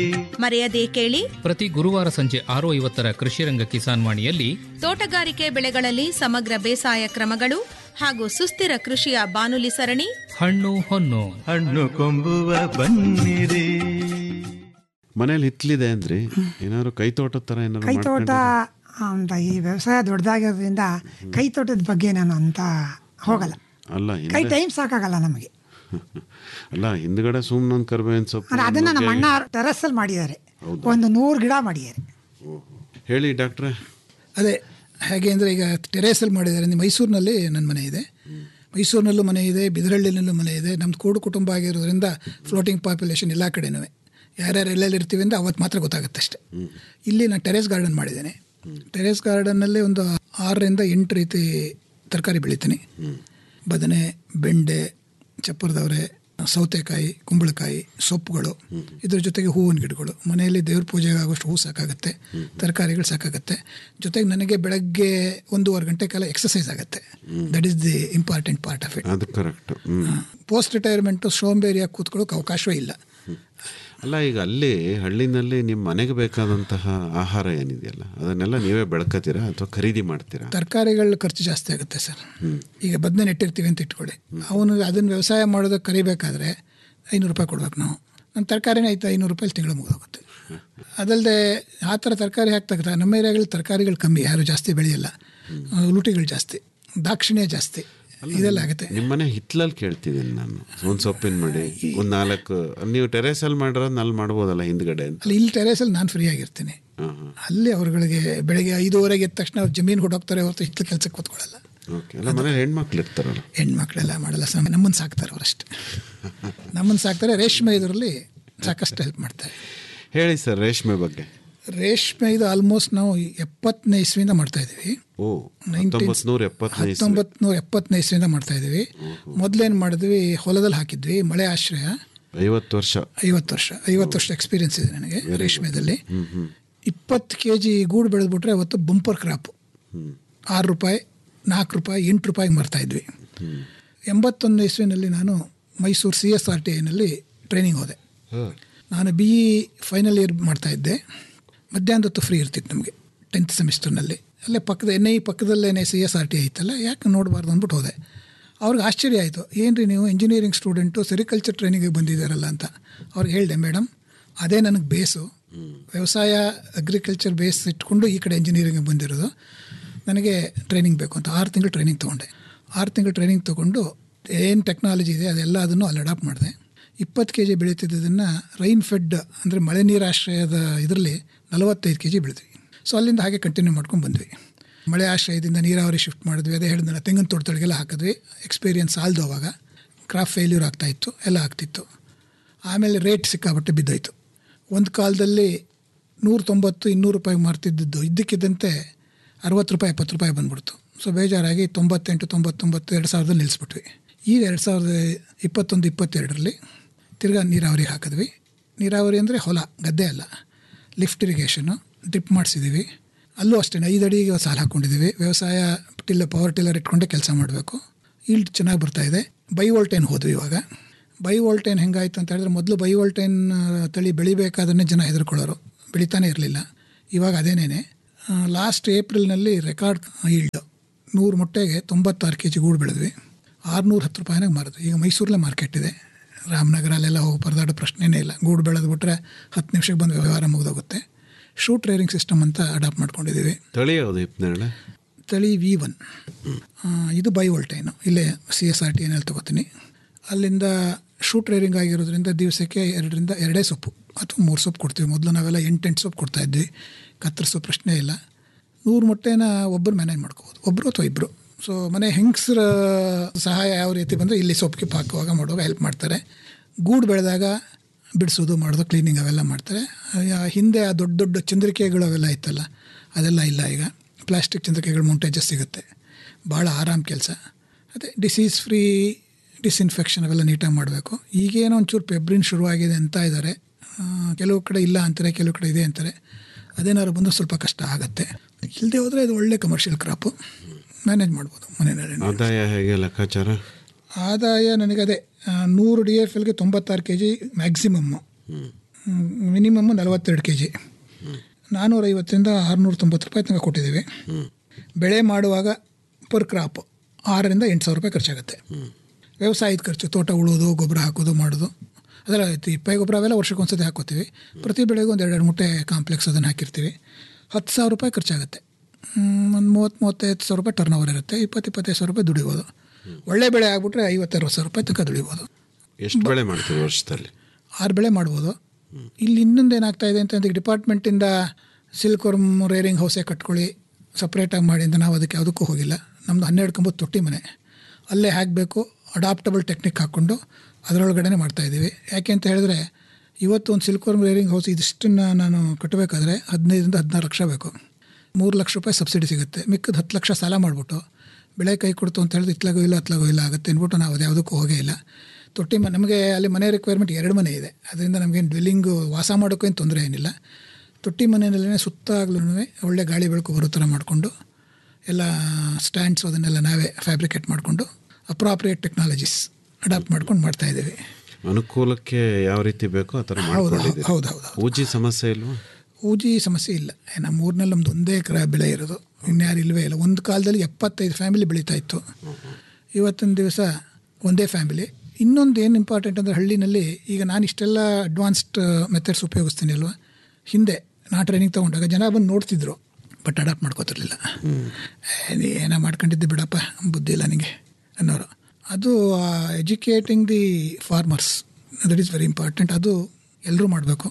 ಮರೆಯದೇ ಕೇಳಿ ಪ್ರತಿ ಗುರುವಾರ ಸಂಜೆ ಆರು ಐವತ್ತರ ಕೃಷಿರಂಗ ಕಿಸಾನ್ ವಾಣಿಯಲ್ಲಿ ತೋಟಗಾರಿಕೆ ಬೆಳೆಗಳಲ್ಲಿ ಸಮಗ್ರ ಬೇಸಾಯ ಕ್ರಮಗಳು ಹಾಗೂ ಸುಸ್ಥಿರ ಕೃಷಿಯ ಬಾನುಲಿ ಸರಣಿ ಹಣ್ಣು ಹೊನ್ನು ಹಣ್ಣು ಕೊಂಬುವ ಬನ್ನಿರಿ ಮನೇಲಿ ಹಿತ್ಲಿದೆ ಅಂದ್ರಿ ಏನಾದ್ರು ಕೈ ತೋಟದ ತರ ಏನಾದ್ರು ಕೈ ತೋಟ ಮಾಡ್ಕೊಂಡಿದ್ದೀರಾ? ಅಂತ ಈ ವ್ಯವಸಾಯ ದೊಡ್ಡದಾಗಿರೋದ್ರಿಂದ ಕೈ ತೋಟದ ಬಗ್ಗೆ ನಾನು ಅಂತ ಹೋಗಲ್ಲ ಅಲ್ಲ ಕೈ ಹಿಂದೆ ಟೈಮ್ ಸಾಕಾಗಲ್ಲ ನಮಗೆ ಅಲ್ಲ ಹಿಂದ್ಗಡೆ ಸುಮ್ಮನೊಂದು ಕರ್ಬೇವಿನ ಸೊಪ್ಪು ಅಂದ್ರೆ ಅದನ್ನ ನಮ್ಮ ನುಗ್ಗೆ- ಅಣ್ಣ ಟೆರಸ್ಸಲ್ಲಿ ಮಾಡಿದ್ದಾರೆ ಹೌದಾ? ಒಂದು ನೂರು ಗಿಡ ಮಾಡಿದ್ದಾರೆ ಹೇಳಿ ಡಾಕ್ಟ್ರೆ ಅದೇ ಹೇಗೆ ಅಂದರೆ ಈಗ ಟೆರೇಸಲ್ಲಿ ಮಾಡಿದ್ದಾರೆ ನೀವು ಮೈಸೂರಿನಲ್ಲಿ ನನ್ನ ಮನೆ ಇದೆ ಮೈಸೂರಿನಲ್ಲೂ ಮನೆ ಇದೆ ಬಿದರಳ್ಳಿನಲ್ಲೂ ಮನೆ ಇದೆ ನಮ್ದು ಕೂಡು ಕುಟುಂಬ ಆಗಿರೋದ್ರಿಂದ ಫ್ಲೋಟಿಂಗ್ ಪಾಪ್ಯುಲೇಷನ್ ಎಲ್ಲ ಕಡೆನೂ ಯಾರ್ಯಾರು ಎಲ್ಲೆಲ್ಲಿ ಇರ್ತೀವಿ ಅಂತ ಅವತ್ತು ಮಾತ್ರ ಗೊತ್ತಾಗುತ್ತೆ ಅಷ್ಟೆ ಇಲ್ಲಿ ನಾನು ಟೆರೇಸ್ ಗಾರ್ಡನ್ ಮಾಡಿದ್ದೇನೆ ಟೆರೇಸ್ ಗಾರ್ಡನ್ನಲ್ಲಿ ಒಂದು ಆರರಿಂದ ಎಂಟು ರೀತಿ ತರಕಾರಿ ಬೆಳಿತೀನಿ ಬದನೆ ಬೆಂಡೆ ಚಪ್ಪರದವರೆ ಸೌತೆಕಾಯಿ ಕುಂಬಳಕಾಯಿ ಸೊಪ್ಪುಗಳು ಇದ್ರ ಜೊತೆಗೆ ಹೂವಿನ ಗಿಡಗಳು ಮನೆಯಲ್ಲಿ ದೇವ್ರ ಪೂಜೆಗೆ ಆಗೋಷ್ಟು ಹೂ ಸಾಕಾಗುತ್ತೆ ತರಕಾರಿಗಳು ಸಾಕಾಗುತ್ತೆ ಜೊತೆಗೆ ನನಗೆ ಬೆಳಗ್ಗೆ ಒಂದೂವರೆ ಗಂಟೆ ಕಾಲ ಎಕ್ಸಸೈಸ್ ಆಗುತ್ತೆ that is the important part of it ಅದು ಕರೆಕ್ಟ್ ಹ್ಮ್ ಪೋಸ್ಟ್ ರಿಟೈರ್ಮೆಂಟು ಸೋಂಬೇರಿಯಾಗಿ ಕೂತ್ಕೊಳ್ಳೋಕೆ ಅವಕಾಶವೇ ಇಲ್ಲ ಅಲ್ಲ ಈಗ ಅಲ್ಲಿ ಹಳ್ಳಿನಲ್ಲಿ ನಿಮ್ಮ ಮನೆಗೆ ಬೇಕಾದಂತಹ ಆಹಾರ ಏನಿದೆಯಲ್ಲ ಅದನ್ನೆಲ್ಲ ನೀವೇ ಬೆಳ್ಕತ್ತೀರಾ ಅಥವಾ ಖರೀದಿ ಮಾಡ್ತೀರಾ ತರಕಾರಿಗಳ ಖರ್ಚು ಜಾಸ್ತಿ ಆಗುತ್ತೆ ಸರ್ ಈಗ ಬದನೆ ನೆಟ್ಟಿರ್ತೀವಿ ಅಂತ ಇಟ್ಕೊಳ್ಳಿ ಅವನು ಅದನ್ನು ವ್ಯವಸಾಯ ಮಾಡೋದಕ್ಕೆ ಕರಿಬೇಕಾದ್ರೆ ಐನೂರು ರೂಪಾಯಿ ಕೊಡ್ಬೇಕು ನಾವು ನಮ್ಮ ತರಕಾರಿನೇ ಐತೆ ಐನೂರು ರೂಪಾಯಿ ತಿಂಗಳು ಮುಗಿದೋಗುತ್ತೆ ಅದಲ್ಲದೆ ಆ ಥರ ತರಕಾರಿ ಹಾಕ್ತಕ್ಕ ನಮ್ಮ ಏರಿಯಾಗಳಲ್ಲಿ ತರಕಾರಿಗಳು ಕಮ್ಮಿ ಯಾರು ಜಾಸ್ತಿ ಬೆಳೆಯಲ್ಲ ಆ, ಲುಟಿಗಳು ಜಾಸ್ತಿ ದಾಕ್ಷಿಣ್ಯ ಜಾಸ್ತಿ ಇದೆಲ್ಲ ಆಗುತ್ತೆ ನಿಮ್ಮನೆ ಹಿತ್ಲಲ್ಲಿ ಕೇಳ್ತಿದ್ದೀನಿ ನಾನು ಒಂದು ಸೊಪ್ಪಿನ ಮಡಿ ಒಂದು ನಾಲ್ಕು ನೀವು ಟೆರೇಸಲ್ಲಿ ಮಾಡಿರೋದು ಅಲ್ಲಿ ಮಾಡ್ಬೋದಲ್ಲ ಹಿಂದ್ಗಡೆ ಅಂತ ಅಲ್ಲಿ ಇಲ್ಲಿ ಟೆರೇಸಲ್ಲಿ ನಾನು ಫ್ರೀ ಆಗಿರ್ತೀನಿ ಹಾಂ ಹಾಂ ಅಲ್ಲಿ ಅವ್ರುಗಳಿಗೆ ಬೆಳಗ್ಗೆ ಐದೂವರೆಗೆ ಎದ್ದ ತಕ್ಷಣ ಅವ್ರು ಜಮೀನು ಹೊಡೋಗ್ತಾರೆ ಹೊರತು ಹಿತ್ತಲು ಕೆಲಸಕ್ಕೆ ಕೂತ್ಕೊಳ್ಳಲ್ಲ ಓಕೆ ಅಲ್ಲ ಮನೇಲಿ ಹೆಣ್ಮಕ್ಳು ಇರ್ತಾರಲ್ಲ ಹೆಣ್ಮಕ್ಳೆಲ್ಲ ಮಾಡಲ್ಲ ಸಮ ನಮ್ಮನ್ನು ಸಾಕ್ತಾರೆ ಅವರಷ್ಟೇ ನಮ್ಮನ್ನು ಸಾಕ್ತಾರೆ ರೇಷ್ಮೆ ಇದರಲ್ಲಿ ಸಾಕಷ್ಟು ಹೆಲ್ಪ್ ಮಾಡ್ತಾರೆ ಹೇಳಿ ಸರ್ ರೇಷ್ಮೆ ಬಗ್ಗೆ ರೇಷ್ಮೆ ಇದು ಆಲ್ಮೋಸ್ಟ್ ನಾವು ಎಪ್ಪತ್ತನೇ ಇಸ್ವಿಯಿಂದ ಮಾಡ್ತಾ ಇದ್ದೀವಿ ಓ ಹತ್ತೊಂಬತ್ತು ನೂರ ಎಪ್ಪತ್ತೈದು ಹತ್ತೊಂಬತ್ತು ನೂರ ಎಪ್ಪತ್ತನೇ ಇಸ್ವಿಯಿಂದ ಮಾಡ್ತಾ ಇದ್ದೀವಿ ಮೊದಲೇನು ಮಾಡಿದ್ವಿ ಹೊಲದಲ್ಲಿ ಹಾಕಿದ್ವಿ ಮಳೆ ಆಶ್ರಯ ಐವತ್ತು ವರ್ಷ ಐವತ್ತು ವರ್ಷ ಐವತ್ತು ವರ್ಷ ಎಕ್ಸ್ಪೀರಿಯನ್ಸ್ ಇದೆ ನನಗೆ ರೇಷ್ಮೆದಲ್ಲಿ ಇಪ್ಪತ್ತು ಕೆ ಜಿ ಗೂಡು ಬೆಳೆದ್ಬಿಟ್ರೆ ಅವತ್ತು ಬಂಪರ್ ಕ್ರಾಪು ಆರು ರೂಪಾಯಿ ನಾಲ್ಕು ರೂಪಾಯಿ ಎಂಟು ರೂಪಾಯಿಗೆ ಮಾರ್ತಾ ಇದ್ವಿ ಎಂಬತ್ತೊಂದು ಇಸ್ವಿನಲ್ಲಿ ನಾನು Mysuru C S R T ಐನಲ್ಲಿ ಟ್ರೈನಿಂಗ್ ಹೋದೆ ನಾನು ಬಿ ಇ ಫೈನಲ್ ಇಯರ್ ಮಾಡ್ತಾ ಇದ್ದೆ ಮಧ್ಯಾಹ್ನದ ಹೊತ್ತು ಫ್ರೀ ಇರ್ತಿತ್ತು ನಮಗೆ ಟೆಂತ್ ಸೆಮಿಸ್ಟರ್ನಲ್ಲಿ ಅಲ್ಲೇ ಪಕ್ಕದ ಎನ್ ಐ ಪಕ್ಕದಲ್ಲೇ ಸಿ ಎಸ್ ಆರ್ ಟಿ ಐತಲ್ಲ ಯಾಕೆ ನೋಡಬಾರ್ದು ಅಂದ್ಬಿಟ್ಟು ಹೋದೆ ಅವ್ರಿಗೆ ಆಶ್ಚರ್ಯ ಆಯಿತು ಏನು ರೀ ನೀವು ಇಂಜಿನಿಯರಿಂಗ್ ಸ್ಟೂಡೆಂಟು ಸೆರಿಕಲ್ಚರ್ ಟ್ರೈನಿಂಗಿಗೆ ಬಂದಿದ್ದಾರಲ್ಲ ಅಂತ ಅವ್ರಿಗೆ ಹೇಳಿದೆ ಮೇಡಮ್ ಅದೇ ನನಗೆ ಬೇಸು ವ್ಯವಸಾಯ ಅಗ್ರಿಕಲ್ಚರ್ ಬೇಸ್ ಇಟ್ಕೊಂಡು ಈ ಕಡೆ ಇಂಜಿನಿಯರಿಂಗಿಗೆ ಬಂದಿರೋದು ನನಗೆ ಟ್ರೈನಿಂಗ್ ಬೇಕು ಅಂತ ಆರು ತಿಂಗಳು ಟ್ರೈನಿಂಗ್ ತೊಗೊಂಡೆ ಆರು ತಿಂಗಳು ಟ್ರೈನಿಂಗ್ ತೊಗೊಂಡು ಏನು ಟೆಕ್ನಾಲಜಿ ಇದೆ ಅದೆಲ್ಲ ಅದನ್ನು ಅಲ್ಲಿ ಅಡಾಪ್ಟ್ ಮಾಡಿದೆ ಇಪ್ಪತ್ತು ಕೆ ಜಿ ಬೆಳೀತಿದ್ದದನ್ನು ರೈನ್ ಫೆಡ್ ಅಂದರೆ ಮಳೆ ನೀರು ಆಶ್ರಯದ ಇದರಲ್ಲಿ ನಲವತ್ತೈದು ಕೆ ಜಿ ಬೆಳೆದ್ವಿ ಸೊ ಅಲ್ಲಿಂದ ಹಾಗೆ ಕಂಟಿನ್ಯೂ ಮಾಡ್ಕೊಂಡು ಬಂದ್ವಿ ಮಳೆ ಆಶ್ರಯದಿಂದ ನೀರಾವರಿ ಶಿಫ್ಟ್ ಮಾಡಿದ್ವಿ ಅದೇ ಹೇಳಿದ್ನಲ್ಲ ತೆಂಗಿನ ತೋಟದೊಳಗೆಲ್ಲ ಹಾಕಿದ್ವಿ ಎಕ್ಸ್ಪೀರಿಯನ್ಸ್ ಆಲ್ದು ಅವಾಗ ಕ್ರಾಪ್ ಫೇಲ್ಯೂರ್ ಆಗ್ತಾಯಿತ್ತು ಎಲ್ಲ ಆಗ್ತಿತ್ತು ಆಮೇಲೆ ರೇಟ್ ಸಿಕ್ಕಾಬಟ್ಟೆ ಬಿದ್ದೋಯ್ತು ಒಂದು ಕಾಲದಲ್ಲಿ ನೂರ ತೊಂಬತ್ತು ಇನ್ನೂರು ರೂಪಾಯಿ ಮಾರ್ತಿದ್ದದ್ದು ಇದ್ದಕ್ಕಿದ್ದಂತೆ ಅರವತ್ತು ರೂಪಾಯಿ ಎಪ್ಪತ್ತು ರೂಪಾಯಿ ಬಂದ್ಬಿಡ್ತು ಸೊ ಬೇಜಾರಾಗಿ ತೊಂಬತ್ತೆಂಟು ತೊಂಬತ್ತೊಂಬತ್ತು ಎರಡು ಸಾವಿರದಲ್ಲಿ ನಿಲ್ಲಿಸ್ಬಿಟ್ವಿ ಈಗ ಎರಡು ಸಾವಿರದ ಇಪ್ಪತ್ತೊಂದು ಇಪ್ಪತ್ತೆರಡರಲ್ಲಿ ತಿರ್ಗಾ ನೀರಾವರಿ ಹಾಕಿದ್ವಿ ನೀರಾವರಿ ಅಂದರೆ ಹೊಲ ಗದ್ದೆ ಅಲ್ಲ ಲಿಫ್ಟ್ ಇರಿಗೇಷನು ಡ್ರಿಪ್ ಮಾಡಿಸಿದ್ದೀವಿ ಅಲ್ಲೂ ಅಷ್ಟೇ ಐದು ಅಡಿಗೆ ಸಾಲ ಹಾಕ್ಕೊಂಡಿದ್ದೀವಿ ವ್ಯವಸಾಯ ಟಿಲ್ಲ ಪವರ್ ಟಿಲ್ಲರ್ ಇಟ್ಕೊಂಡೇ ಕೆಲಸ ಮಾಡಬೇಕು ಈಲ್ಡ್ ಚೆನ್ನಾಗಿ ಬರ್ತಾ ಇದೆ ಬೈ ವೋಲ್ಟೇನ್ ಹೋದ್ವಿ ಇವಾಗ ಬೈ ವೋಲ್ಟೇನ್ ಹೆಂಗಾಯ್ತು ಅಂತ ಹೇಳಿದ್ರೆ ಮೊದಲು ಬೈ ವೋಲ್ಟೇನ್ ತಳಿ ಬೆಳಿಬೇಕಾದ್ರೆ ಜನ ಹೆದರ್ಕೊಳ್ಳೋರು ಬೆಳಿತಾನೆ ಇರಲಿಲ್ಲ ಇವಾಗ ಅದೇನೇನೆ ಲಾಸ್ಟ್ ಏಪ್ರಿಲ್ನಲ್ಲಿ ರೆಕಾರ್ಡ್ ಈಲ್ಡ್ ನೂರು ಮೊಟ್ಟೆಗೆ ತೊಂಬತ್ತಾರು ಕೆ ಜಿ ಗೂಡು ಬೆಳೆದ್ವಿ ಆರುನೂರ ಹತ್ತು ರೂಪಾಯಿನಾಗ ಮಾರಿದ್ವಿ ಈಗ ಮೈಸೂರಲ್ಲೇ ಮಾರ್ಕೆಟ್ ಇದೆ ರಾಮನಗರ ಅಲ್ಲೆಲ್ಲ ಹೋಗಿ ಪರದಾಡೋ ಪ್ರಶ್ನೆನೇ ಇಲ್ಲ ಗೂಡು ಬೆಳೆದು ಬಿಟ್ರೆ ಹತ್ತು ನಿಮಿಷಕ್ಕೆ ಬಂದು ವ್ಯವಹಾರ ಮುಗಿದೋಗುತ್ತೆ ಶೂಟ್ ರೇರಿಂಗ್ ಸಿಸ್ಟಮ್ ಅಂತ ಅಡಾಪ್ಟ್ ಮಾಡ್ಕೊಂಡಿದ್ದೀವಿ ತಳಿ ಯಾವುದು ಹಿಪ್ನೇಳೆ ತಳಿ ವಿ ಒನ್ ಇದು ಬೈ ವೋಲ್ಟೈನು ಇಲ್ಲೇ ಸಿ ಎಸ್ ಆರ್ ಟಿ ಏನಲ್ಲಿ ತೊಗೋತೀನಿ ಅಲ್ಲಿಂದ ಶೂಟ್ ರೇರಿಂಗ್ ಆಗಿರೋದ್ರಿಂದ ದಿವಸಕ್ಕೆ ಎರಡರಿಂದ ಎರಡೇ ಸೊಪ್ಪು ಅಥವಾ ಮೂರು ಸೊಪ್ಪು ಕೊಡ್ತೀವಿ ಮೊದಲು ನಾವೆಲ್ಲ ಎಂಟೆಂಟು ಸೊಪ್ಪು ಕೊಡ್ತಾಯಿದ್ವಿ ಕತ್ತರಿಸೋ ಪ್ರಶ್ನೆ ಇಲ್ಲ ನೂರು ಮೊಟ್ಟೆನ ಒಬ್ಬರು ಮ್ಯಾನೇಜ್ ಮಾಡ್ಕೋಬೋದು ಒಬ್ಬರು ಅಥವಾ ಇಬ್ಬರು ಸೊ ಮನೆ ಹೆಂಗಸರ ಸಹಾಯ ಯಾವ ರೀತಿ ಬಂದರೆ ಇಲ್ಲಿ ಸೊಪ್ಪಿಗೆ ಹಾಕುವಾಗ ಮಾಡುವಾಗ ಹೆಲ್ಪ್ ಮಾಡ್ತಾರೆ ಗೂಡು ಬೆಳೆದಾಗ ಬಿಡಿಸೋದು ಮಾಡೋದು ಕ್ಲೀನಿಂಗ್ ಅವೆಲ್ಲ ಮಾಡ್ತಾರೆ ಆ, ಹಿಂದೆ ಆ ದೊಡ್ಡ ದೊಡ್ಡ ಚಂದ್ರಿಕೆಗಳು ಅವೆಲ್ಲ ಇತ್ತಲ್ಲ ಅದೆಲ್ಲ ಇಲ್ಲ ಈಗ ಪ್ಲಾಸ್ಟಿಕ್ ಚಂದ್ರಿಕೆಗಳು ಮೊಂಟೇಜಸ್ ಸಿಗುತ್ತೆ ಭಾಳ ಆರಾಮ್ ಕೆಲಸ ಅದೇ ಡಿಸೀಸ್ ಫ್ರೀ ಡಿಸ್ಇನ್ಫೆಕ್ಷನ್ ಅವೆಲ್ಲ ನೀಟಾಗಿ ಮಾಡಬೇಕು ಈಗೇನೋ ಒಂಚೂರು ಪೆಬ್ರಿನ್ ಶುರುವಾಗಿದೆ ಅಂತ ಇದ್ದಾರೆ ಆ, ಕೆಲವು ಕಡೆ ಇಲ್ಲ ಅಂತಾರೆ ಕೆಲವು ಕಡೆ ಇದೆ ಅಂತಾರೆ ಅದೇನಾದ್ರು ಬಂದು ಸ್ವಲ್ಪ ಕಷ್ಟ ಆಗುತ್ತೆ ಇಲ್ಲದೆ ಹೋದರೆ ಇದು ಒಳ್ಳೆ ಕಮರ್ಷಿಯಲ್ ಕ್ರಾಪು ಮ್ಯಾನೇಜ್ ಮಾಡ್ಬೋದು ಮನೆಯಲ್ಲಿ ಆದಾಯ ಹೇಗೆ ಲೆಕ್ಕಾಚಾರ ಆದಾಯ ನನಗದೇ ಆ, ನೂರು ಡಿ ಎಫ್ ಎಲ್ಗೆ ತೊಂಬತ್ತಾರು ಕೆ ಜಿ ಮ್ಯಾಕ್ಸಿಮಮ್ಮು ಮಿನಿಮಮ್ ನಲವತ್ತೆರಡು ಕೆ ಜಿ ನಾನ್ನೂರೈವತ್ತರಿಂದ ಆರುನೂರ ತೊಂಬತ್ತು ರೂಪಾಯಿ ತನಕ ಕೊಟ್ಟಿದ್ದೀವಿ ಬೆಳೆ ಮಾಡುವಾಗ ಪರ್ ಕ್ರಾಪ್ ಆರರಿಂದ ಎಂಟು ಸಾವಿರ ರೂಪಾಯಿ ಖರ್ಚಾಗುತ್ತೆ ವ್ಯವಸಾಯದ ಖರ್ಚು ತೋಟ ಉಳೋದು ಗೊಬ್ಬರ ಹಾಕೋದು ಮಾಡೋದು ಅದೆಲ್ಲ ತಿಪ್ಪೆ ಗೊಬ್ಬರ ಅವೆಲ್ಲ ವರ್ಷಕ್ಕೆ ಒಂದ್ಸತಿ ಹಾಕೋತೀವಿ ಪ್ರತಿ ಬೆಳೆಗೂ ಒಂದು ಎರಡೆರಡು ಮೂಟೆ ಕಾಂಪ್ಲೆಕ್ಸ್ ಅದನ್ನು ಹಾಕಿರ್ತೀವಿ ಹತ್ತು ಸಾವಿರ ರೂಪಾಯಿ ಖರ್ಚಾಗುತ್ತೆ ಒಂದು ಮೂವತ್ತು ಮೂವತ್ತೈದು ಸಾವಿರ ರೂಪಾಯಿ ಟರ್ನ್ ಓವರ್ ಇರುತ್ತೆ ಇಪ್ಪತ್ತು ಇಪ್ಪತ್ತೈದು ಸಾವಿರ ರೂಪಾಯಿ ದುಡಿಬೋದು ಒಳ್ಳೆ ಬೆಳೆ ಆಗ್ಬಿಟ್ರೆ ಐವತ್ತರವತ್ತು ಸಾವಿರ ರೂಪಾಯಿ ತನಕ ದುಡಿಬೋದು ಎಷ್ಟು ಬೆಳೆ ಮಾಡ್ತೀರಿ ವರ್ಷದಲ್ಲಿ ಆರು ಬೆಳೆ ಮಾಡ್ಬೋದು ಇಲ್ಲಿ ಇನ್ನೊಂದು ಏನಾಗ್ತಾ ಇದೆ ಅಂತಂದ್ರೆ ಡಿಪಾರ್ಟ್ಮೆಂಟಿಂದ ಸಿಲ್ಕ್ ವರ್ಮ್ ರೇರಿಂಗ್ ಹೌಸೇ ಕಟ್ಕೊಳ್ಳಿ ಸಪ್ರೇಟಾಗಿ ಮಾಡಿ ಅಂತ ನಾವು ಅದಕ್ಕೆ ಯಾವುದಕ್ಕೂ ಹೋಗಿಲ್ಲ ನಮ್ಮದು ಹನ್ನೆರಡು ಕಂಬತ್ತು ತೊಟ್ಟಿ ಮನೆ ಅಲ್ಲೇ ಹಾಕಬೇಕು ಅಡಾಪ್ಟಬಲ್ ಟೆಕ್ನಿಕ್ ಹಾಕ್ಕೊಂಡು ಅದರೊಳಗಡೆ ಮಾಡ್ತಾಯಿದ್ದೀವಿ ಯಾಕೆ ಅಂತ ಹೇಳಿದ್ರೆ ಇವತ್ತು ಒಂದು ಸಿಲ್ಕ್ ವರ್ಮ್ ರೇರಿಂಗ್ ಹೌಸ್ ಇದಿಷ್ಟನ್ನು ನಾನು ಕಟ್ಟಬೇಕಾದ್ರೆ ಹದಿನೈದರಿಂದ ಹದಿನಾರು ಲಕ್ಷ ಬೇಕು ಮೂರು ಲಕ್ಷ ರೂಪಾಯಿ ಸಬ್ಸಿಡಿ ಸಿಗುತ್ತೆ ಮಿಕ್ಕದ ಹತ್ತು ಲಕ್ಷ ಸಾಲ ಮಾಡಿಬಿಟ್ಟು ಬೆಳೆ ಕೈ ಕೊಡ್ತು ಅಂತ ಹೇಳಿದ್ರೆ ಇತ್ಲಾಗೋ ಇಲ್ಲ ಅತ್ಲಾಗೋ ಇಲ್ಲ ಆಗುತ್ತೆ ಅಂದ್ಬಿಟ್ಟು ನಾವು ಅದು ಯಾವುದಕ್ಕೂ ಹೋಗೇ ಇಲ್ಲ ತೊಟ್ಟಿ ಮ ನಮಗೆ ಅಲ್ಲಿ ಮನೆ ರಿಕ್ವೈರ್ಮೆಂಟ್ ಎರಡು ಮನೆ ಇದೆ ಅದರಿಂದ ನಮಗೇನು ಡ್ವೆಲ್ಲಿಂಗು ವಾಸ ಮಾಡೋಕ್ಕೂ ಏನು ತೊಂದರೆ ಏನಿಲ್ಲ ತೊಟ್ಟಿ ಮನೆಯಲ್ಲೇ ಸುತ್ತಾಗ್ಲೂ ಒಳ್ಳೆ ಗಾಳಿ ಬೆಳಕು ಬರೋ ಥರ ಮಾಡಿಕೊಂಡು ಎಲ್ಲ ಸ್ಟ್ಯಾಂಡ್ಸು ಅದನ್ನೆಲ್ಲ ನಾವೇ ಫ್ಯಾಬ್ರಿಕೇಟ್ ಮಾಡಿಕೊಂಡು ಅಪ್ರಾಪ್ರಿಯೇಟ್ ಟೆಕ್ನಾಲಜೀಸ್ ಅಡಾಪ್ಟ್ ಮಾಡ್ಕೊಂಡು ಮಾಡ್ತಾ ಇದ್ದೀವಿ ಅನುಕೂಲಕ್ಕೆ ಯಾವ ರೀತಿ ಬೇಕೋ ಆ ಥರ ಹೌದು ಹೌದು ಮಾಡ್ಕೊಂಡಿದ್ದೀರಿ ಹೌದು ಹೌದು ಊಜಿ ಸಮಸ್ಯೆ ಇಲ್ವಾ ಊಜಿ ಸಮಸ್ಯೆ ಇಲ್ಲ ನಮ್ಮ ಊರಿನಲ್ಲಿ ನಮ್ದು ಒಂದೇ ಎಕರೆ ಬೆಳೆ ಇರೋದು ಇನ್ಯಾರು ಇಲ್ಲವೇ ಇಲ್ಲ ಒಂದು ಕಾಲದಲ್ಲಿ ಎಪ್ಪತ್ತೈದು ಫ್ಯಾಮಿಲಿ ಬೆಳೀತಾ ಇತ್ತು ಇವತ್ತಿನ ದಿವಸ ಒಂದೇ ಫ್ಯಾಮಿಲಿ ಇನ್ನೊಂದು ಏನು ಇಂಪಾರ್ಟೆಂಟ್ ಅಂದರೆ ಹಳ್ಳಿನಲ್ಲಿ ಈಗ ನಾನು ಇಷ್ಟೆಲ್ಲ ಅಡ್ವಾನ್ಸ್ಡ್ ಮೆಥಡ್ಸ್ ಉಪಯೋಗಿಸ್ತೀನಿ ಅಲ್ವಾ ಹಿಂದೆ ನಾ ಟ್ರೈನಿಂಗ್ ತೊಗೊಂಡಾಗ ಜನ ಬಂದು ನೋಡ್ತಿದ್ರು ಬಟ್ ಅಡಾಪ್ಟ್ ಮಾಡ್ಕೋತಿರ್ಲಿಲ್ಲ ಏ, ನೀ ಏನೋ ಮಾಡ್ಕೊಂಡಿದ್ದೆ ಬಿಡಪ್ಪ ಬುದ್ಧಿ ಇಲ್ಲ ನಿಮಗೆ ಅನ್ನೋರು ಅದು educating the farmers that is very important ಅದು ಎಲ್ಲರೂ ಮಾಡಬೇಕು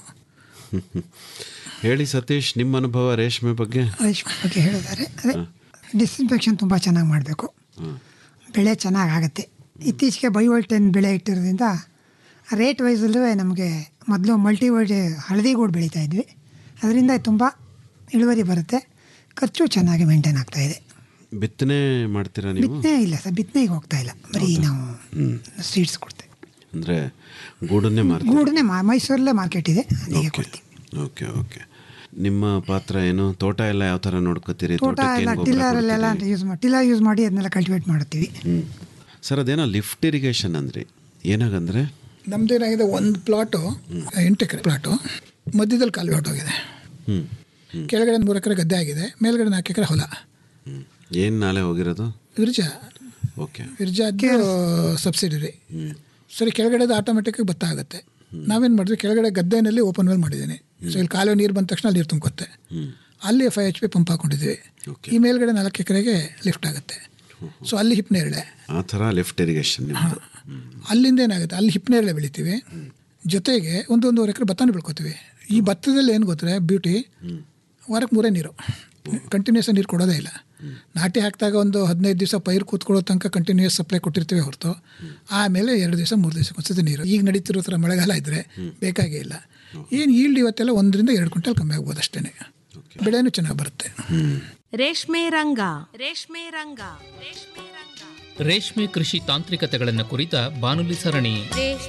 ಹೇಳಿ ಸತೀಶ್ ನಿಮ್ಮ ಅನುಭವ ರೇಷ್ಮೆ ಬಗ್ಗೆ ರೇಷ್ಮೆ ಬಗ್ಗೆ ಹೇಳಿದ್ದಾರೆ ಅದೇ ಡಿಸ್ಇನ್ಫೆಕ್ಷನ್ ತುಂಬ ಚೆನ್ನಾಗಿ ಮಾಡಬೇಕು ಬೆಳೆ ಚೆನ್ನಾಗಿ ಆಗುತ್ತೆ ಇತ್ತೀಚೆಗೆ ಬೈವೋಲ್ಟೇನ್ ಬೆಳೆ ಇಟ್ಟಿರೋದ್ರಿಂದ ರೇಟ್ ವೈಸಲ್ಲೂ ನಮಗೆ ಮೊದಲು ಮಲ್ಟಿವೈಡ್ ಹಳದಿ ಗೂಡು ಬೆಳೀತಾ ಇದ್ವಿ ಅದರಿಂದ ತುಂಬ ಇಳುವರಿ ಬರುತ್ತೆ ಖರ್ಚು ಚೆನ್ನಾಗಿ ಮೇಂಟೈನ್ ಆಗ್ತಾ ಇದೆ ಬಿತ್ತನೆ ಮಾಡ್ತೀರಾ ನೀವು ಬಿತ್ತನೆ ಇಲ್ಲ ಸರ್ ಬಿತ್ತನೆಗೆ ಹೋಗ್ತಾ ಇಲ್ಲ ಬರೀ ನಾವು ಸೀಡ್ಸ್ ಕೊಡ್ತೇವೆ ಅಂದರೆ ಗೂಡನ್ನೇ ಮಾರ್ತೀರಾ ಗೂಡನ್ನೇ ಮಾ ಮೈಸೂರಲ್ಲೇ ಮಾರ್ಕೆಟ್ ಇದೆ ಅಲ್ಲಿಗೆ ಕೊಡ್ತೀವಿ ಓಕೆ ಓಕೆ ನಿಮ್ಮ ಪಾತ್ರ ಏನು ತೋಟ ಎಲ್ಲ ಯಾವ ಥರ ನೋಡ್ಕೋತೀರಿ ತೋಟ ತೋಟಕ್ಕೆ ಎಲ್ಲ ಏನು ಗೊಬ್ಬರ ಟಿಲ್ಲರಲ್ಲೆಲ್ಲ ಕೊಡ್ತೀರಿ? ಯೂಸ್ ಮಾಡಿ ಟಿಲ್ಲರ್ ಯೂಸ್ ಮಾಡಿ ಅದನ್ನೆಲ್ಲ ಕಲ್ಟಿವೇಟ್ ಮಾಡ್ತೀವಿ ಹ್ಮ್. ಸರ್ ಅದೇನೋ ಲಿಫ್ಟ್ ಇರಿಗೇಷನ್ ಅಂದ್ರಿ ಏನಾಗಂದ್ರೆ ನಮ್ದೇನಾಗಿದೆ ಒಂದು ಪ್ಲಾಟು ಎಂಟು ಎಕರೆ ಪ್ಲಾಟು ಮಧ್ಯದಲ್ಲಿ ಕಾಲುವೆ ಹೊರಟೋಗಿದೆ ಹ್ಮ್ ಕೆಳಗಡೆ ಮೂರು ಎಕರೆ ಗದ್ದೆ ಆಗಿದೆ ಮೇಲ್ಗಡೆ ನಾಲ್ಕು ಎಕರೆ ಹೊಲ ಹ್ಮ್ ಏನು ನಾಳೆ ಹೋಗಿರೋದು ವಿರ್ಜಾ ಓಕೆ ವಿರ್ಜಾದ್ದು ಸಬ್ಸಿಡರಿ ಸರಿ ಕೆಳಗಡೆದು ಆಟೋಮೆಟಿಕ್ ಭತ್ತ ಆಗುತ್ತೆ ನಾವೇನು ಮಾಡಿದ್ವಿ ಕೆಳಗಡೆ ಗದ್ದೆನಲ್ಲಿ ಓಪನ್ ವೆಲ್ ಮಾಡಿದ್ದೀನಿ ಸೊ ಇಲ್ಲಿ ಕಾಲುವೆ ನೀರು ಬಂದ ತಕ್ಷಣ ನೀರು ತುಂಬ್ಕೊತ್ತೆ ಅಲ್ಲಿ ಫೈವ್ ಎಚ್ ಪಿ ಪಂಪ್ ಹಾಕೊಂಡಿದ್ದೀವಿ ಈ ಮೇಲ್ಗಡೆ ನಾಲ್ಕು ಎಕರೆಗೆ ಲಿಫ್ಟ್ ಆಗುತ್ತೆ ಸೊ ಅಲ್ಲಿ ಹಿಪ್ನೇರಳೆ ಆ ಥರ ಲಿಫ್ಟ್ ಇರಿಗೇಷನ್ ನಿಮ್ಮದು ಅಲ್ಲಿಂದ ಏನಾಗುತ್ತೆ ಅಲ್ಲಿ ಹಿಪ್ನೇರಳೆ ಬೆಳಿತೀವಿ ಜೊತೆಗೆ ಒಂದು ಒಂದೂವರೆ ಎಕರೆ ಭತ್ತನೂ ಬೆಳ್ಕೊತೀವಿ ಈ ಭತ್ತದಲ್ಲಿ ಏನು ಗೊತ್ತರೆ ಬ್ಯೂಟಿ ವಾರಕ್ಕೆ ಮೂರೇ ನೀರು ಕಂಟಿನ್ಯೂಸ್ ನೀರು ಕೊಡೋದೇ ಇಲ್ಲ ನಾಟಿ ಹಾಕಿದಾಗ ಒಂದು ಹದಿನೈದು ದಿವಸ ಪೈರು ಕೂತ್ಕೊಳ್ಳೋ ತನಕ ಕಂಟಿನ್ಯೂಸ್ ಸಪ್ಲೈ ಕೊಟ್ಟಿರ್ತೀವಿ ಹೊರತು ಆಮೇಲೆ ಎರಡು ದಿವಸ ಮೂರು ದಿವಸಕ್ಕೆ ಒಂದ್ಸತಿ ನೀರು ಈಗ ನಡೀತಿರೋ ಥರ ಮಳೆಗಾಲ ಇದ್ದರೆ ಬೇಕಾಗೇ ಇಲ್ಲ ಏನು ಈಲ್ಡ್ ಇವತ್ತೆಲ್ಲ ಒಂದರಿಂದ ಎರಡು ಕ್ವಿಂಟಲ್ ಕಮ್ಮಿ ಆಗ್ಬೋದು ಅಷ್ಟೇ ಬೆಳೆನೂ ಚೆನ್ನಾಗಿ ಬರುತ್ತೆ ರೇಷ್ಮೆ ರಂಗ ರೇಷ್ಮೆ ರಂಗ ರೇಷ್ಮೆ ರಂಗ ರೇಷ್ಮೆ ಕೃಷಿ ತಾಂತ್ರಿಕತೆಗಳನ್ನು ಕುರಿತ ಬಾನುಲಿ ಸರಣಿ ರೇಷ್ಮೆ